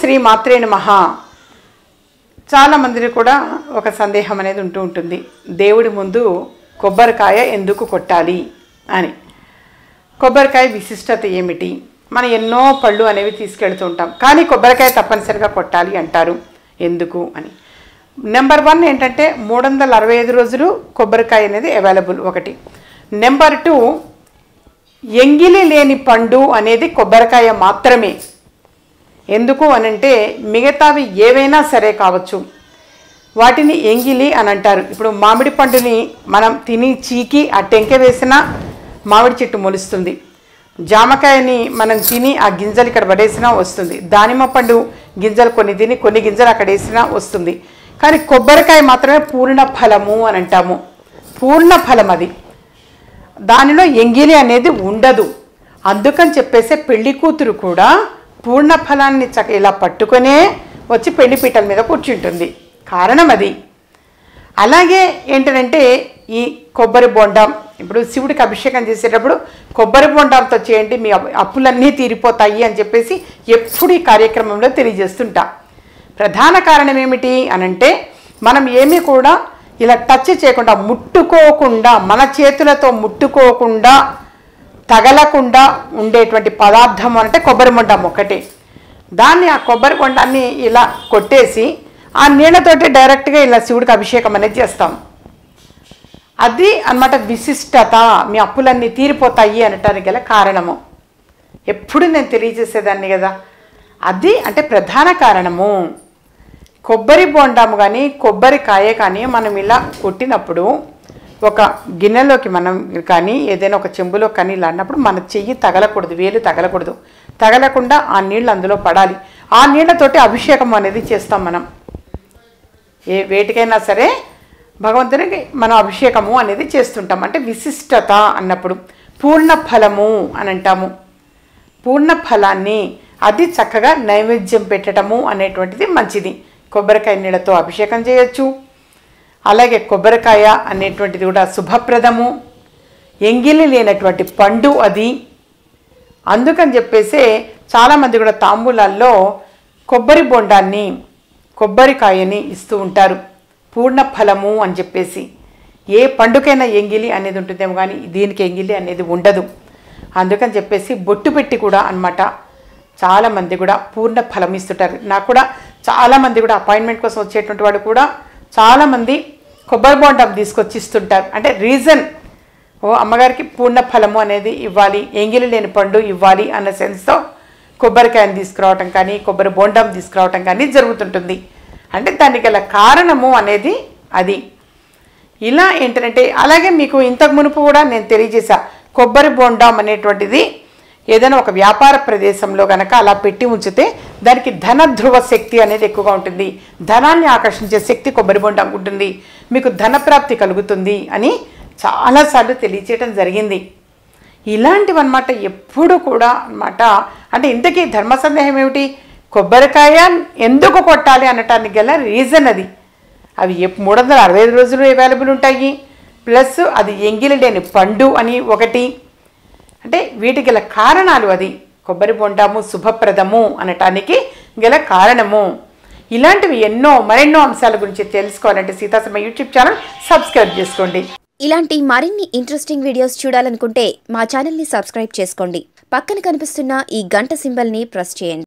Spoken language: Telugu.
శ్రీ మాత్రే నమః చాలా మందికి కూడా ఒక సందేహం అనేది ఉంటూ ఉంటుంది దేవుడి ముందు కొబ్బరికాయ ఎందుకు కొట్టాలి అని కొబ్బరికాయ విశిష్టత ఏమిటి మనం ఎన్నో పళ్ళు అనేవి తీసుకెళ్తూ ఉంటాం కానీ కొబ్బరికాయ తప్పనిసరిగా కొట్టాలి అంటారు ఎందుకు అని నెంబర్ వన్ ఏంటంటే మూడు వందల అరవై ఐదు రోజులు కొబ్బరికాయ అనేది అవైలబుల్ ఒకటి నెంబర్ టూ ఎంగిలి లేని పండు అనేది కొబ్బరికాయ మాత్రమే ఎందుకు అనంటే మిగతావి ఏవైనా సరే కావచ్చు వాటిని ఎంగిలి అని అంటారు ఇప్పుడు మామిడి పండుని మనం తిని చీకి ఆ టెంక వేసినా మామిడి చెట్టు మొలుస్తుంది జామకాయని మనం తిని ఆ గింజలు ఇక్కడ పడేసినా వస్తుంది దానిమ్మ పండు గింజలు కొన్ని తిని కొన్ని గింజలు అక్కడ వేసినా వస్తుంది కానీ కొబ్బరికాయ మాత్రమే పూర్ణ ఫలము అని అంటాము పూర్ణ ఫలం అది దానిలో ఎంగిలి అనేది ఉండదు అందుకని చెప్పేసి పెళ్లి కూతురు కూడా పూర్ణ ఫలాన్ని చక్క ఇలా పట్టుకొనే వచ్చి పెళ్లి పీటల మీద కూర్చుంటుంది కారణం అది అలాగే ఏంటంటే ఈ కొబ్బరి బొండం ఇప్పుడు శివుడికి అభిషేకం చేసేటప్పుడు కొబ్బరి బొండంతో చేయండి మీ అప్పు- అప్పులన్నీ తీరిపోతాయి అని చెప్పేసి ఎప్పుడు ఈ కార్యక్రమంలో తెలియజేస్తుంటా ప్రధాన కారణం ఏమిటి అనంటే మనం ఏమీ కూడా ఇలా టచ్ చేయకుండా ముట్టుకోకుండా మన చేతులతో ముట్టుకోకుండా తగలకుండా ఉండేటువంటి పదార్థం అంటే కొబ్బరి బొండం ఒకటే దాన్ని ఆ కొబ్బరి బొండాన్ని ఇలా కొట్టేసి ఆ నీళ్ళతోటి డైరెక్ట్గా ఇలా శివుడికి అభిషేకం అనేది చేస్తాం అది అన్నమాట విశిష్టత మీ అప్పులన్నీ తీరిపోతాయి అనటానికి గల కారణము ఎప్పుడు నేను తెలియజేసేదాన్ని కదా అది అంటే ప్రధాన కారణము కొబ్బరి బొండాము కానీ కొబ్బరికాయ కానీ మనం ఇలా కొట్టినప్పుడు ఒక గిన్నెలోకి మనం కానీ ఏదైనా ఒక చెంబులో కానీ ఇలా అన్నప్పుడు మన చెయ్యి తగలకూడదు వేలు తగలకూడదు తగలకుండా ఆ నీళ్ళు అందులో పడాలి ఆ నీళ్ళతోటి అభిషేకం అనేది చేస్తాం మనం ఏ వేటికైనా సరే భగవంతునికి మనం అభిషేకము అనేది చేస్తుంటాం అంటే విశిష్టత అన్నప్పుడు పూర్ణ ఫలము అని అంటాము పూర్ణ ఫలాన్ని అది చక్కగా నైవేద్యం పెట్టడము అనేటువంటిది మంచిది కొబ్బరికాయ నీళ్ళతో అభిషేకం చేయొచ్చు అలాగే కొబ్బరికాయ అనేటువంటిది కూడా శుభప్రదము ఎంగిలి లేనటువంటి పండు అది అందుకని చెప్పేసే చాలామంది కూడా తాంబూలాల్లో కొబ్బరి బొండాన్ని కొబ్బరికాయని ఇస్తూ ఉంటారు పూర్ణ ఫలము అని చెప్పేసి ఏ పండుకైనా ఎంగిలి అనేది ఉంటుందేమో కానీ దీనికి ఎంగిలి అనేది ఉండదు అందుకని చెప్పేసి బొట్టు పెట్టి కూడా అన్నమాట చాలామంది కూడా పూర్ణ ఫలం ఇస్తుంటారు నాకు కూడా చాలామంది కూడా అపాయింట్మెంట్ కోసం వచ్చేటువంటి వాడు కూడా చాలామంది కొబ్బరి బొండం తీసుకొచ్చి ఇస్తుంటారు అంటే రీజన్ ఓ అమ్మగారికి పూర్ణ ఫలము అనేది ఇవ్వాలి ఎంగిలి లేని పండు ఇవ్వాలి అన్న సెన్స్తో కొబ్బరికాయని తీసుకురావటం కానీ కొబ్బరి బొండం తీసుకురావటం కానీ జరుగుతుంటుంది అంటే దానికి గల కారణము అనేది అది ఇలా ఏంటంటే అలాగే మీకు ఇంతకు మునుపు కూడా నేను తెలియజేశా కొబ్బరి బొండం అనేటువంటిది ఏదైనా ఒక వ్యాపార ప్రదేశంలో కనుక అలా పెట్టి ఉంచితే దానికి ధన ధ్రువ శక్తి అనేది ఎక్కువగా ఉంటుంది ధనాన్ని ఆకర్షించే శక్తి కొబ్బరి బొండం ఉంటుంది మీకు ధన ప్రాప్తి కలుగుతుంది అని చాలాసార్లు తెలియచేయడం జరిగింది ఇలాంటివన్నమాట ఎప్పుడు కూడా అన్నమాట అంటే ఇంతకీ ధర్మ సందేహం ఏమిటి కొబ్బరికాయ ఎందుకు కొట్టాలి అనటానికి గల రీజన్ అది అవి ఎప్- మూడు వందల అరవై ఐదు రోజులు అవైలబుల్ ఉంటాయి ప్లస్ అది ఎంగిలి లేని పండు అని ఒకటి అంటే వీటికి గల కారణాలు అది కొబ్బరి బొండము శుభప్రదము అనటానికి గల కారణము ఇలాంటివి ఎన్నో మరెన్నో అంశాల గురించి తెలుసుకోవాలంటే సీతాశర్మ యూట్యూబ్ ఛానల్ సబ్స్క్రైబ్ చేసుకోండి ఇలాంటి మరిన్ని ఇంట్రెస్టింగ్ వీడియోస్ చూడాలనుకుంటే మా ఛానల్ని సబ్స్క్రైబ్ చేసుకోండి పక్కన కనిపిస్తున్న ఈ గంట సింబల్ని ప్రెస్ చేయండి